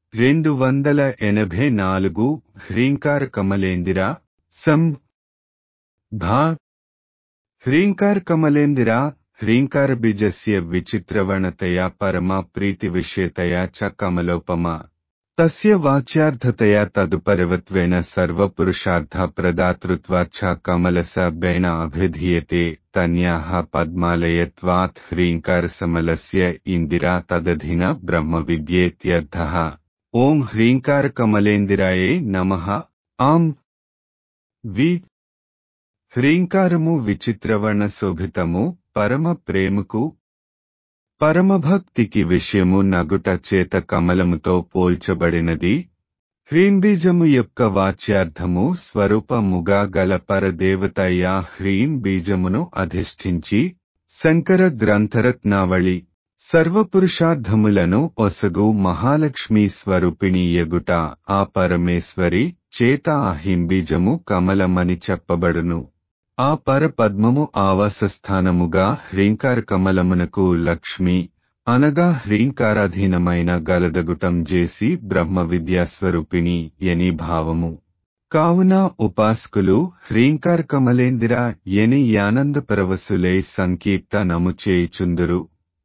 రెండు వందల ఎనభై నాలుగు హ్రీంకార కమలేందిర సం భా హ్రీంకార కమలేందిర హ్రీంకార బీజస్య విచిత్రవర్ణతయా పరమా ప్రీతి విషయతయా చ కమలోపమా తస్య వాచ్యార్థతయా తదుపరివత్వేన సర్వపురుషార్థ ప్రదాతృత్వాచ్చ కమలస బేణ అభిధీయతే తన్యాః పద్మాలయత్వాత్ హ్రీంకారసమలస్య ఇందిరా తదధిన బ్రహ్మ విద్యేత్యర్థః ఓం హ్రీంకారకమలేందిరాయే నమః ఆం వి హ్రీంకారము విచిత్రవర్ణ శోభితము పరమ ప్రేమకు పరమభక్తికి విషయము నగుట చేత కమలముతో పోల్చబడినది హ్రీంబీజము యొక్క వాచ్యార్థము స్వరూపముగా గల పరదేవతయా హ్రీం బీజమును అధిష్ఠించి శంకర గ్రంథరత్నావళి సర్వపురుషార్థములను ఒసగు మహాలక్ష్మీ స్వరూపిణి ఎగుట ఆ పరమేశ్వరి చేత ఆ హింబీజము కమలమని చెప్పబడును ఆ పరపద్మము ఆవాసస్థానముగా హ్రీంకార కమలమునకు లక్ష్మి అనగా హ్రీంకారాధీనమైన గలదగుటం చేసి బ్రహ్మ విద్యాస్వరూపిణి ఎని భావము కావున ఉపాసకులు హ్రీంకార కమలేందిర ఎని యానంద పరవశులై సంకీర్తనము చేయుచుందురు